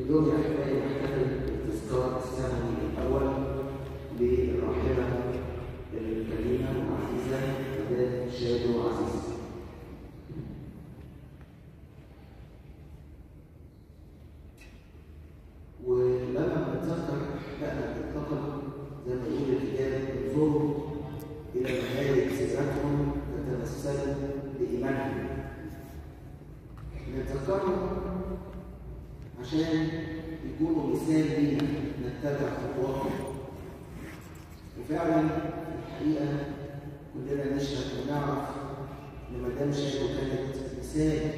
اليوم يا احبائي نحتفل بالتذكار السنوي الاول للراحله الكريمه والعزيزه مدام شادو عزيز. ولما بنتذكر احبائنا بننتقل زي ما يقول الكتاب انظروا الى نهايه سيرتهم فتمثلوا بايمانهم. بنتذكرهم عشان يكونوا مثال لينا نتبع خطواتهم وفعلا الحقيقه كلنا نشهد ونعرف ان مدام شادو كانت مثال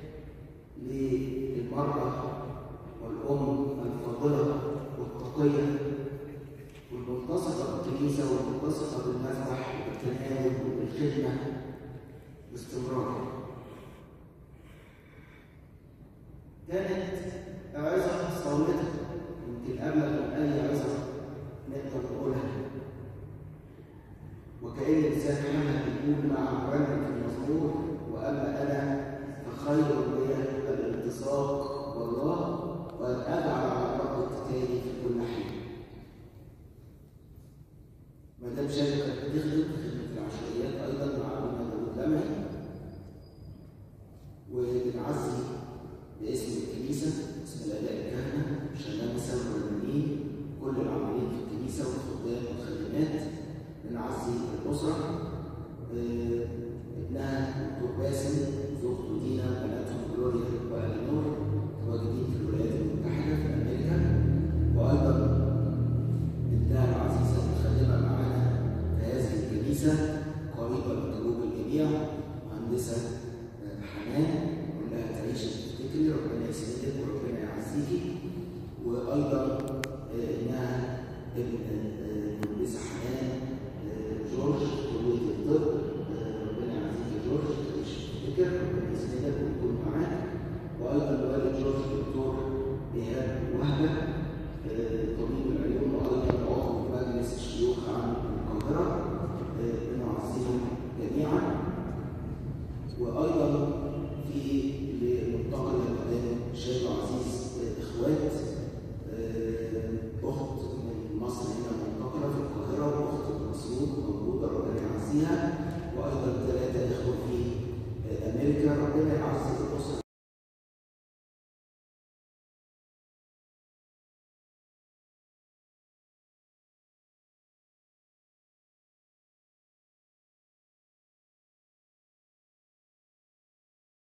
للمراه والام الفاضله والتقيه والمتصفه بالكنيسه والمتصفه بالمذبح والتناول والخدمه باستمرار كانت عظة صامتة يمكن أبلغ من أي عظة نقدر نقولها وكأن الإنسان حمد بيقول مع مرنم في المزمور وأما أنا فخير لي الالتصاق والله وأن أجعل على الرب اتكالي في كل حين. مدام شادو كانت بتخدم خدمة العشوائيات أيضا مع أبونا داوود لمعي وبنعزي باسم الكنيسة اسم الآباء الكهنة شمامسة والمؤمنين كل العاملين في الكنيسة والخدام والخادمات بنعزي الأسرة آه، ابنها دكتور باسم زوجته دينا بناتهم جلوريا وألينور متواجدين في الولايات المتحدة في أمريكا وأيضا بنتها العزيزة المخدمة معانا في هذه الكنيسة قريبة من قلوب الجميع مهندسة آه، حنان كلها تعيش تفتكري ربنا يسعدك وربنا يعزيكي وايضا آه، انها ابن آه، مهندسه حنان آه، جورج كليه الطب آه، ربنا يعزيك يا جورج تعيش تفتكر ربنا يسعدك ويكون معاك وايضا الوالد جورج دكتور ايهاب وهبه آه، طبيب العيون وايضا عضو مجلس الشيوخ عام القاهره آه، بنعزيهم جميعا وايضا في لمنتقل المدام شادو عزيز اخوات آه، اخت من مصر هنا منتقله في القاهره واخت من مسعود موجوده ربنا يعزيها وايضا ثلاثه